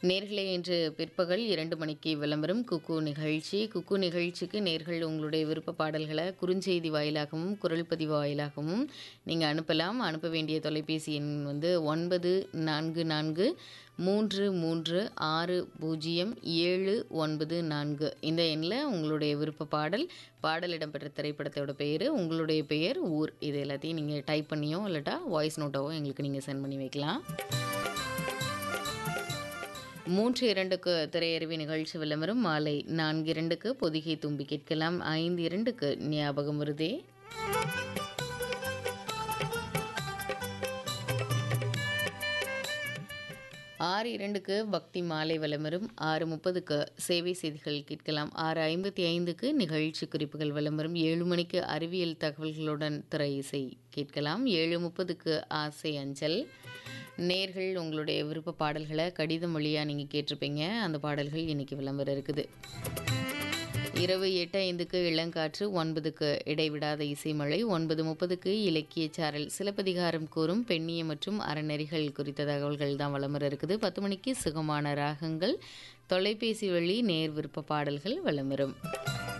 நேர்களே இன்று பிற்பகல் இரண்டு மணிக்கு விளம்பரம் குக்கு நிகழ்ச்சி குக்கு நிகழ்ச்சிக்கு நேர்கள் உங்களுடைய விருப்ப பாடல்களை குறுஞ்செய்தி வாயிலாகவும் குரல் பதிவு வாயிலாகவும் நீங்கள் அனுப்பலாம் அனுப்ப வேண்டிய தொலைபேசி எண் வந்து ஒன்பது நான்கு நான்கு மூன்று மூன்று ஆறு பூஜ்ஜியம் ஏழு ஒன்பது நான்கு இந்த எண்ணில் உங்களுடைய விருப்ப பாடல் பாடல் இடம்பெற்ற திரைப்படத்தோட பெயர் உங்களுடைய பெயர் ஊர் இது எல்லாத்தையும் நீங்கள் டைப் பண்ணியோ இல்லாட்டா வாய்ஸ் நோட்டாவோ எங்களுக்கு நீங்கள் சென்ட் பண்ணி வைக்கலாம் மூன்று இரண்டுக்கு திரையறிவி நிகழ்ச்சி விளம்பரம் மாலை நான்கு இரண்டுக்கு பொதிகை தும்பி கேட்கலாம் ஐந்து இரண்டுக்கு ஞாபகம் வருதே ஆறு இரண்டுக்கு பக்தி மாலை விளம்பரம் ஆறு முப்பதுக்கு சேவை செய்திகள் கேட்கலாம் ஆறு ஐம்பத்தி ஐந்துக்கு நிகழ்ச்சி குறிப்புகள் விளம்பரம் ஏழு மணிக்கு அறிவியல் தகவல்களுடன் திரை இசை கேட்கலாம் ஏழு முப்பதுக்கு ஆசை அஞ்சல் நேர்கள் உங்களுடைய விருப்ப பாடல்களை கடிதம் வழியாக நீங்கள் கேட்டிருப்பீங்க அந்த பாடல்கள் இன்றைக்கி விளம்பரம் இருக்குது இரவு எட்டு ஐந்துக்கு இளங்காற்று ஒன்பதுக்கு இடைவிடாத இசைமழை ஒன்பது முப்பதுக்கு இலக்கிய சாரல் சிலப்பதிகாரம் கூறும் பெண்ணிய மற்றும் அறநெறிகள் குறித்த தகவல்கள் தான் விளம்பரம் இருக்குது பத்து மணிக்கு சுகமான ராகங்கள் தொலைபேசி வழி நேர் விருப்ப பாடல்கள் விளம்பரம்